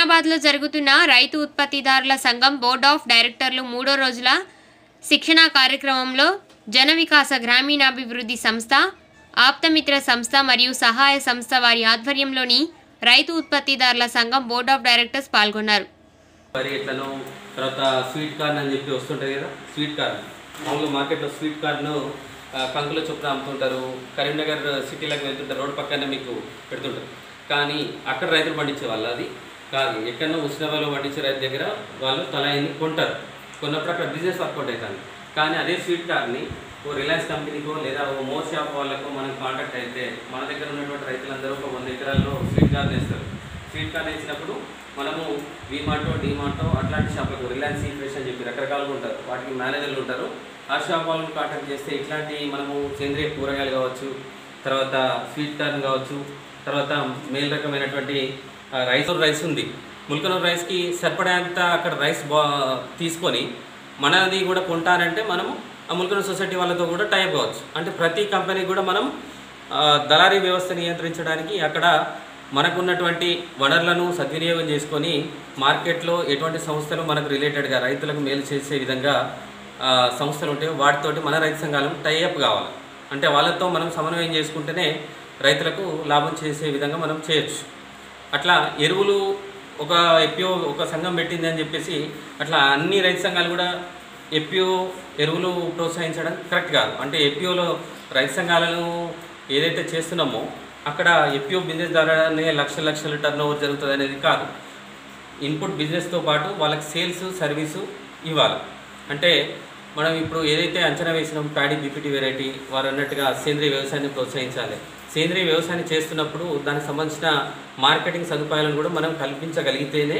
హుస్నాబాద్లో జరుగుతున్న రైతు ఉత్పత్తిదారుల సంఘం బోర్డ్ ఆఫ్ డైరెక్టర్లు మూడో రోజుల శిక్షణా కార్యక్రమంలో జన వికాస గ్రామీణాభివృద్ధి సంస్థ ఆప్తమిత్ర సంస్థ మరియు సహాయ సంస్థ వారి ఆధ్వర్యంలోని రైతు ఉత్పత్తిదారుల సంఘం బోర్డ్ ఆఫ్ డైరెక్టర్స్ పాల్గొన్నారు వరి ఎట్లను తర్వాత స్వీట్ కార్న్ అని చెప్పి వస్తుంటాయి కదా స్వీట్ కార్న్ మామూలుగా మార్కెట్లో స్వీట్ కార్న్ ఆ, కంకుల చొప్పున అమ్ముతుంటారు కరీంనగర్ సిటీలకు వెళ్తుంటారు రోడ్ పక్కనే మీకు పెడుతుంటారు కానీ అక్కడ రైతులు పండించే వాళ్ళు అది కాదు ఎక్కడో ఉష్ణవాలో పండించే రైతు దగ్గర వాళ్ళు తలాయిని కొంటారు కొన్నప్పుడు అక్కడ బిజినెస్ వర్కౌట్ అవుతుంది కానీ అదే స్వీట్ కార్ని ఓ రిలయన్స్ కంపెనీకో లేదా ఓ మోర్ షాప్ వాళ్ళకో మనం కాంటాక్ట్ అయితే మన దగ్గర ఉన్నటువంటి రైతులందరూ ఒక వంద ఎకరాల్లో స్వీట్ కార్న్ వేస్తారు స్వీట్ కార్న్ వేసినప్పుడు మనము విమార్టో డిమార్టో అట్లాంటి షాపులకు రిలయన్స్ ఈఫ్రెష్ అని చెప్పి రకరకాలుగా ఉంటారు వాటికి మేనేజర్లు ఉంటారు ఆ షాప్ వాళ్ళని కాంటాక్ట్ చేస్తే ఇట్లాంటి మనము సేంద్రియ కూరగాయలు కావచ్చు తర్వాత స్వీట్ కార్న్ కావచ్చు తర్వాత మేల్ రకమైనటువంటి ఆ, రైస్ రైస్ ఉంది ముల్కనూరు రైస్కి సరిపడేంత అక్కడ రైస్ బా తీసుకొని మనది కూడా కొంటానంటే మనము ఆ ముల్కనూరు సొసైటీ వాళ్ళతో కూడా టైప్ కావచ్చు అంటే ప్రతి కంపెనీకి కూడా మనం ఆ, దళారీ వ్యవస్థ నియంత్రించడానికి అక్కడ మనకున్నటువంటి వనరులను సద్వినియోగం చేసుకొని మార్కెట్లో ఎటువంటి సంస్థలు మనకు రిలేటెడ్గా రైతులకు మేలు చేసే విధంగా ఆ, సంస్థలు ఉంటాయో వాటితోటి మన రైతు సంఘాలను టైఅప్ కావాలి అంటే వాళ్ళతో మనం సమన్వయం చేసుకుంటేనే రైతులకు లాభం చేసే విధంగా మనం చేయొచ్చు అట్లా ఎరువులు ఒక ఎప్పిఓ ఒక సంఘం పెట్టింది అని చెప్పేసి అట్లా అన్ని రైతు సంఘాలు కూడా ఎప్పిఓ ఎరువులు ప్రోత్సహించడం కరెక్ట్ కాదు అంటే ఎప్పిఓలో రైతు సంఘాలను ఏదైతే చేస్తున్నామో అక్కడ ఎప్పిఓ బిజినెస్ ద్వారానే లక్షల లక్షల టర్న్ ఓవర్ జరుగుతుంది అనేది కాదు ఇన్పుట్ బిజినెస్తో పాటు వాళ్ళకి సేల్స్ సర్వీసు ఇవ్వాలి అంటే మనం ఇప్పుడు ఏదైతే అంచనా వేసినాం ప్యాడీ బీపీటీ వెరైటీ వారు అన్నట్టుగా సేంద్రీయ వ్యవసాయాన్ని ప్రోత్సహించాలి సేంద్రీయ వ్యవసాయాన్ని చేస్తున్నప్పుడు దానికి సంబంధించిన మార్కెటింగ్ సదుపాయాలను కూడా మనం కల్పించగలిగితేనే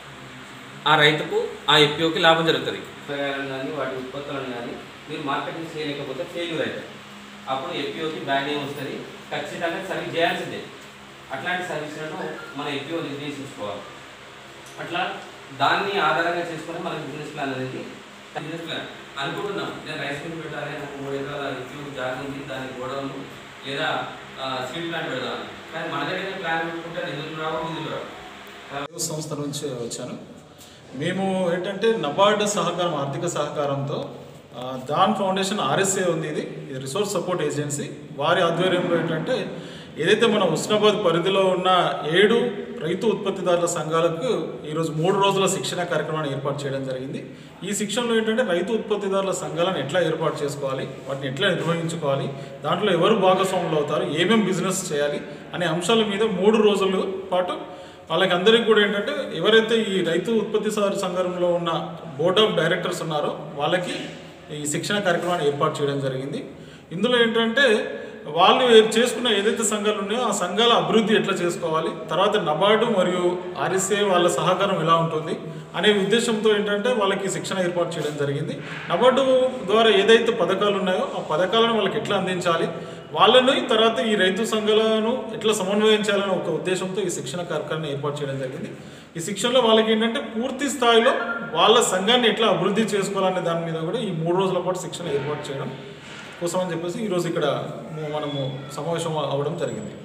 ఆ రైతుకు ఆ ఎప్పిఓకి లాభం జరుగుతుంది కూరగాయలను కానీ వాటి ఉత్పత్తులను కానీ మీరు మార్కెటింగ్ చేయలేకపోతే ఫెయిల్యూర్ అవుతాయి అప్పుడు ఎప్పిఓకి బ్యాడ్ ఏం వస్తుంది ఖచ్చితంగా సర్వీస్ చేయాల్సిందే అట్లాంటి సర్వీసులను మన ఎప్పిఓ నిర్దేశించుకోవాలి అట్లా దాన్ని ఆధారంగా చేసుకుని మనకి బిజినెస్ ప్లాన్ అనేది బిజినెస్ ప్లాన్ అనుకుంటున్నాం నేను రైస్ మిల్ పెట్టాలి నాకు మూడు ఎకరాల ఎప్పిఓ జాగా ఉంది దానికి గోడౌన్ లేదా స్వీట్ ప్లాంట్ పెడదాం కానీ మన దగ్గర ప్లాన్ పెట్టుకుంటే నిధులు రావు నిధులు రావు న్యూస్ సంస్థ నుంచి వచ్చాను మేము ఏంటంటే నబార్డ్ సహకారం ఆర్థిక సహకారంతో ఆ, దాన్ ఫౌండేషన్ ఆర్ఎస్ఏ ఉంది ఇది ఇది రిసోర్స్ సపోర్ట్ ఏజెన్సీ వారి ఆధ్వర్యంలో ఏంటంటే ఏదైతే మన ఉస్నాబాద్ పరిధిలో ఉన్న ఏడు రైతు ఉత్పత్తిదారుల సంఘాలకు ఈరోజు మూడు రోజుల శిక్షణ కార్యక్రమాన్ని ఏర్పాటు చేయడం జరిగింది ఈ శిక్షణలో ఏంటంటే రైతు ఉత్పత్తిదారుల సంఘాలను ఎట్లా ఏర్పాటు చేసుకోవాలి వాటిని ఎట్లా నిర్వహించుకోవాలి దాంట్లో ఎవరు భాగస్వాములు అవుతారు ఏమేమి బిజినెస్ చేయాలి అనే అంశాల మీద మూడు రోజుల పాటు వాళ్ళకి అందరికీ కూడా ఏంటంటే ఎవరైతే ఈ రైతు ఉత్పత్తి సార్ సంఘంలో ఉన్న బోర్డ్ ఆఫ్ డైరెక్టర్స్ ఉన్నారో వాళ్ళకి ఈ శిక్షణ కార్యక్రమాన్ని ఏర్పాటు చేయడం జరిగింది ఇందులో ఏంటంటే వాళ్ళు ఏ- చేసుకున్న ఏదైతే సంఘాలు ఉన్నాయో ఆ సంఘాల అభివృద్ధి ఎట్లా చేసుకోవాలి తర్వాత నబార్డు మరియు ఆర్ఎస్ఏ వాళ్ళ సహకారం ఎలా ఉంటుంది అనే ఉద్దేశంతో ఏంటంటే వాళ్ళకి శిక్షణ ఏర్పాటు చేయడం జరిగింది నబార్డు ద్వారా ఏదైతే పథకాలు ఉన్నాయో ఆ పథకాలను వాళ్ళకి ఎట్లా అందించాలి వాళ్ళని తర్వాత ఈ రైతు సంఘాలను ఎట్లా సమన్వయం చేయాలనే ఒక ఉద్దేశంతో ఈ శిక్షణ కార్యక్రమాన్ని ఏర్పాటు చేయడం జరిగింది ఈ శిక్షణలో వాళ్ళకి ఏంటంటే పూర్తి స్థాయిలో వాళ్ళ సంఘాన్ని ఎట్లా అభివృద్ధి చేసుకోవాలనే దాని మీద కూడా ఈ మూడు రోజుల పాటు శిక్షణ ఏర్పాటు చేయడం కోసం అని చెప్పేసి ఈరోజు ఇక్కడ మనము సమావేశం అవ్వడం జరిగింది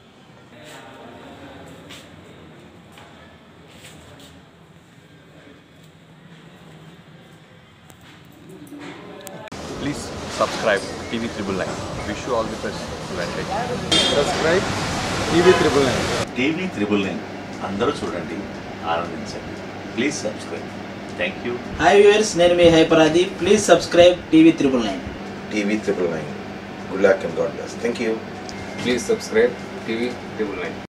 Please subscribe TV Triple Nine. Wish you all the best. Advantage. Subscribe TV triple nine TV triple nine అందరూ చూడండి ఆనందించండి please subscribe thank you hi viewers నేను మీ హైపరాది please subscribe TV triple nine TV triple nine. Good luck and God bless. Thank you. Please subscribe TV triple nine